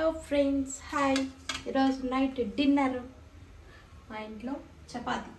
friends hi ఈరోజు night dinner మా ఇంట్లో చపాతి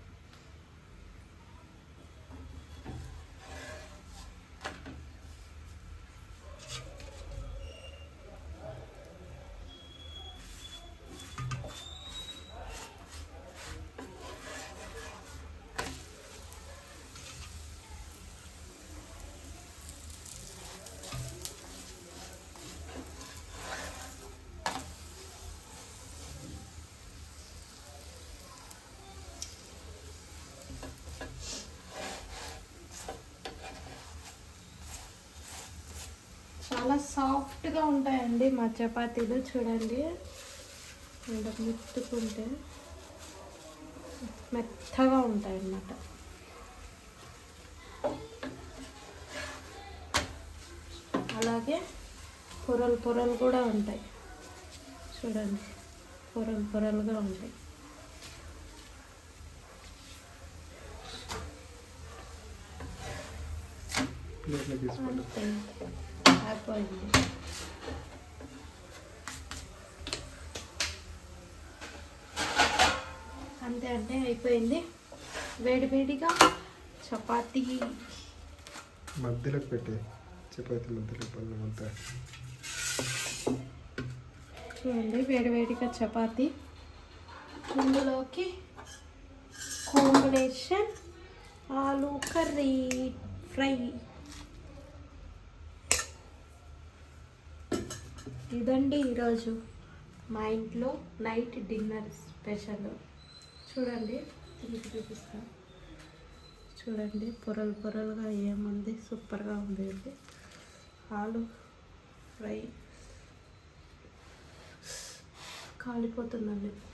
చాలా సాఫ్ట్గా ఉంటాయండి మా చపాతీలు చూడండి ఇలా మెత్తుకుంటే మెత్తగా ఉంటాయి అన్నమాట అలాగే పొరలు పొరలు కూడా ఉంటాయి చూడండి పొరలు పొరలుగా ఉంటాయి ప్లేట్లో తీసుకోండి అంతే అయిపోయింది అంతే అంటే అయిపోయింది వేడి వేడిగా చపాతీ మధ్యలోకి పెట్టే చపాతీ మధ్యలో పళ్ళు అంతా చూడండి వేడి వేడిగా చపాతీ ఇందులోకి కాంబినేషన్ ఆలు కర్రీ ఫ్రై ఇదండి ఈరోజు మా ఇంట్లో నైట్ డిన్నర్ స్పెషల్ చూడండి తిరిగి చూపిస్తాను చూడండి పొరలు పొరలుగా ఏముంది సూపర్గా ఉంది ఇది ఆలు ఫ్రై కాలిపోతుందండి